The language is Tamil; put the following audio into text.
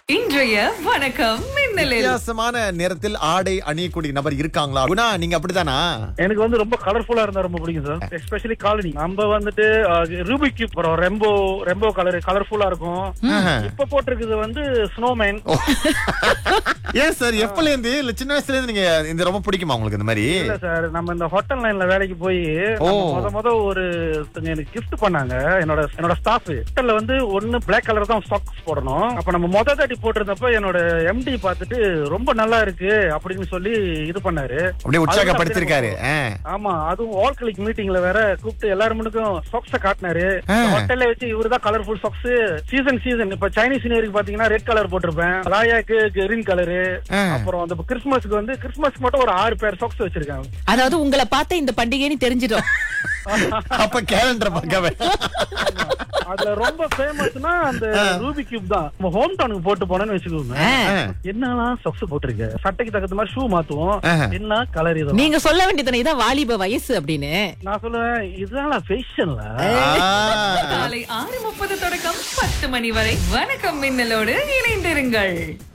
இன்றைய வணக்கம் மின்னலில் வித்தியாசமான நேரத்தில் ஆடை அணியக்கூடிய நபர் இருக்காங்களா குணா நீங்க அப்படித்தானா எனக்கு வந்து ரொம்ப கலர்ஃபுல்லா இருந்தா ரொம்ப பிடிக்கும் சார் எஸ்பெஷலி காலனி நம்ம வந்துட்டு ரூபிக் கியூப் அப்புறம் ரெம்போ ரெம்போ கலர் கலர்ஃபுல்லா இருக்கும் ஆஹா. இப்ப போட்டிருக்குது வந்து ஸ்னோமேன் ஏன் சார் எப்பல இருந்து இல்ல சின்ன வயசுல இருந்து நீங்க இந்த ரொம்ப பிடிக்குமா உங்களுக்கு இந்த மாதிரி இல்ல சார் நம்ம இந்த ஹோட்டல் லைன்ல வேலைக்கு போய் ஓ. முத முத ஒரு ஒருத்தங்க எனக்கு கிஃப்ட் பண்ணாங்க என்னோட என்னோட ஸ்டாஃப் ஹோட்டல்ல வந்து ஒண்ணு பிளாக் கலர் தான் ஸ்டாக்ஸ் போடணும் அப்ப நம்ம முத தாட்டி போட்டிருந்தப்ப என்னோட எம்டி பார்த்துட்டு ரொம்ப நல்லா இருக்கு அப்படின்னு சொல்லி இது பண்ணாரு அப்படியே உற்சாகப்படுத்திருக்காரு ஆ. ஆமா அதுவும் ஆல் கிளிக் மீட்டிங்ல வேற கூப்பிட்டு எல்லாருமனுக்கும் சாக்ஸ காட்டினாரு ஆ. ஹோட்டல்ல வச்சு இவருதான் கலர்ஃபுல் சாக்ஸ் சீசன் சீசன் இப்ப சைனீஸ் நியூருக்கு பாத்தீங்கன்னா ரெட் கலர் போட்டிருப்பேன் ராயாக்கு கிரீன் கலரு ஆ. அப்புறம் அந்த கிறிஸ்துமஸ்க்கு வந்து கிறிஸ்துமஸ்க்கு மட்டும் ஒரு ஆறு பேர் சாக்ஸ் வச்சிருக்காங்க அதாவது உங்களை பார்த்த இந்த பண்டிகைன்னு தெரிஞ்சிடும் அப்ப கேலண்டர் பார்க்கவே அதுல ரொம்ப ஃபேமஸ்னா அந்த ரூபி கியூப் தான் நம்ம ஹோம் டவுனுக்கு போட்டு போனேன்னு வச்சுக்கோங்க ஆ. என்னலாம் சாக்ஸ் போட்டிருக்க சட்டைக்கு தகுந்த மாதிரி ஷூ மாத்துவோம் ஆஹா. என்ன கலர் இது நீங்க சொல்ல வேண்டியதானே இதான் வாலிப வயசு அப்படின்னு நான் சொல்லுவேன் இதுதான் ஃபேஷன்ல ஆ. காலை ஆறு முப்பது தொடக்கம் பத்து மணி வரை வணக்கம் மின்னலோடு இணைந்திருங்கள்